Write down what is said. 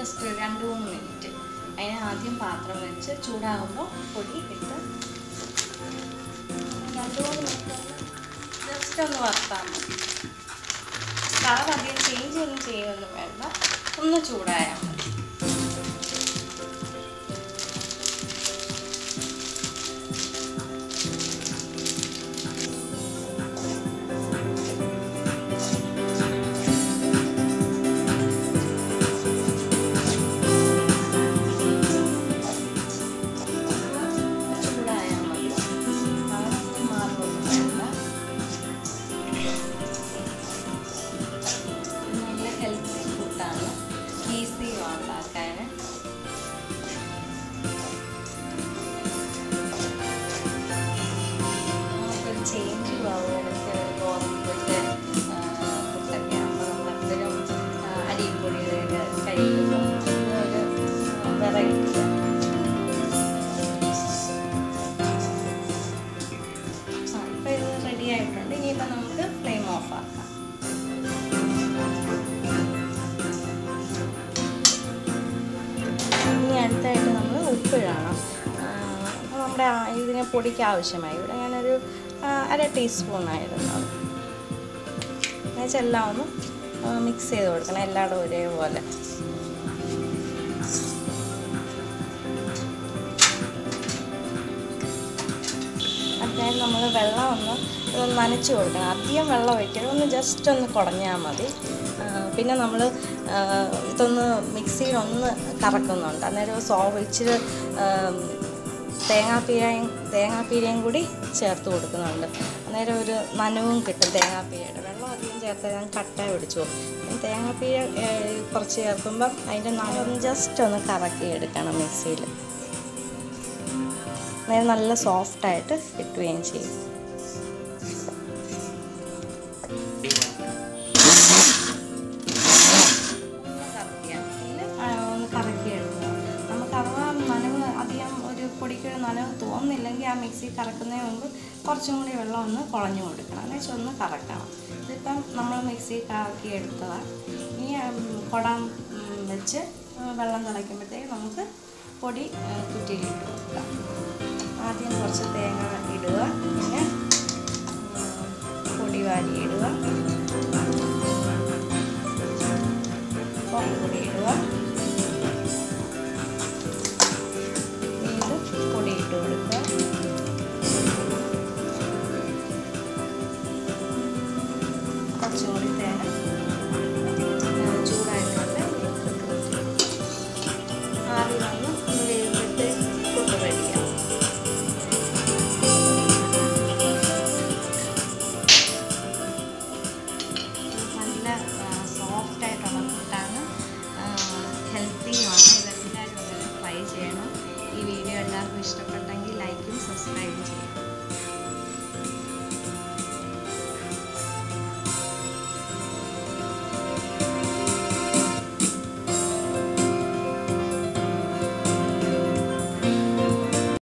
Just രണ്ട് മൂന്ന് minute അതിന് ആദ്യം പാത്രം വെച്ച് ചൂടാകുമ്പോൾ പൊടി ഇട്ട് രണ്ട് മൂന്ന് മിനിറ്റ് ജസ്റ്റ് ഒന്ന് വറുത്താൽ മതി കളർ അധികം ചേഞ്ച് ഒന്നും ചെയ്യുമൊന്നും വേണ്ട ഒന്ന് ചൂടായാൽ മതി ചൂടായാൽ മതി കളറൊന്നും മാറുമൊന്നും വേണ്ട നല്ല ഹെൽത്തി ഫുഡാണ് ഈസിയുമാണ് ഉണ്ടാക്കാൻ നമുക്കൊരു ചേഞ്ച് ആവും ഇടയ്ക്ക് ഗോതമ്പിൻ്റെ ഫുഡൊക്കെ ആകുമ്പോൾ നമ്മളെപ്പോഴും അരിപ്പൊടിയൊക്കെ കഴിക്കുമ്പോൾ ഒരു വെറൈറ്റി ആ ഇപ്പോൾ ഇത് റെഡി ആയിട്ടുണ്ട് ഇനിയിപ്പോൾ നമുക്ക് ഫ്ലെയിം ഓഫ് ആക്കാം ഇനി അടുത്തായിട്ട് നമ്മൾ ഉപ്പിടണം അപ്പോൾ നമ്മുടെ ആ ഇതിനെ പൊടിക്ക് ആവശ്യമായി ഇവിടെ ഞാനൊരു ആ, അര ടീസ്പൂണായിരുന്നു എന്നുവെച്ചാൽ എല്ലാം ഒന്ന് മിക്സ് ചെയ്ത് കൊടുക്കണം എല്ലായിടും ഒരേപോലെ അതായത് നമ്മൾ വെള്ളം ഒന്ന് ഒന്ന് നനച്ച് കൊടുക്കണം അധികം വെള്ളം ഒഴിക്കണം ഒന്ന് ജസ്റ്റ് ഒന്ന് കുടഞ്ഞാൽ മതി ആ, പിന്നെ നമ്മൾ ഇതൊന്ന് മിക്സിയിൽ ഒന്ന് കറക്കുന്നുണ്ട് അന്നേരം സോവ് ഇച്ചിരി ആം, തേങ്ങാപ്പീരയും തേങ്ങാപ്പീരയും കൂടി ചേർത്ത് കൊടുക്കുന്നുണ്ട് അന്നേരം ഒരു നനവും കിട്ടും തേങ്ങാപ്പീരയുടെ വെള്ളം അധികം ചേർത്താൽ ഞാൻ കട്ട പിടിച്ചു പോകും തേങ്ങാപ്പീര ഏ, കുറച്ച് ചേർക്കുമ്പം അതിൻ്റെ നനവൊന്ന് ജസ്റ്റ് ഒന്ന് കറക്കി എടുക്കണം മിക്സിയിൽ അന്നേരം നല്ല സോഫ്റ്റായിട്ട് കിട്ടുകയും ചെയ്യും ഒന്ന് കറക്കിയാൽ മതി. ആ, ഒന്ന് കറക്കിയെടുക്കുക നമുക്ക് അഥവാ നനവ് അധികം ഒരു പൊടിക്കൊരു നനവ് തോന്നുന്നില്ലെങ്കിൽ ആ മിക്സി കറക്കുന്നതിന് മുമ്പ് കുറച്ചും കൂടി വെള്ളം ഒന്ന് കുളഞ്ഞു കൊടുക്കണം എന്ന് വെച്ചാൽ ഒന്ന് കറക്കണം ഇതിപ്പം നമ്മൾ മിക്സി കറക്കി എടുത്തതാണ് ഇനി ഉം, കുടം ഉം, വെച്ച് ഉം, വെള്ളം തിളയ്ക്കുമ്പോഴത്തേക്ക് നമുക്ക് പൊടി ഉം, കുറ്റിയിലിട്ട് കൊടുക്കാം ആദ്യം കുറച്ച് തേങ്ങ ഇടുക പിന്നെ ഉം, പൊടി വാരി ഇടുക പൊടി ഇടുക